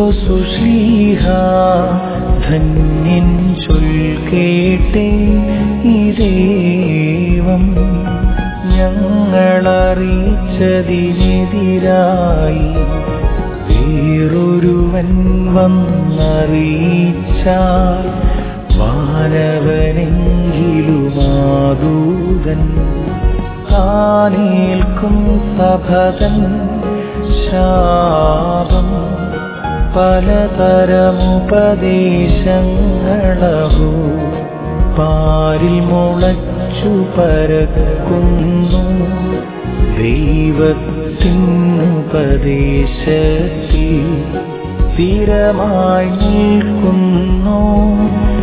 സുശ്ലീഹ ധന്യൻ ചൊൽ കേട്ടേ ഇതേവം ഞങ്ങളറിയിച്ചതിനെതിരായി വേറൊരുവൻ വന്നറിയിച്ചാൽ വാനവനെങ്കിലുമാതൂതൻ താനേൽക്കും സഭതൻ ശാപം പലതരമുപദേശങ്ങളഹോ പാരിൽ മുളച്ചു പരക്കുന്നു ദൈവത്തിനുപദേശത്തിൽ സ്ഥിരമായി നിൽക്കുന്നു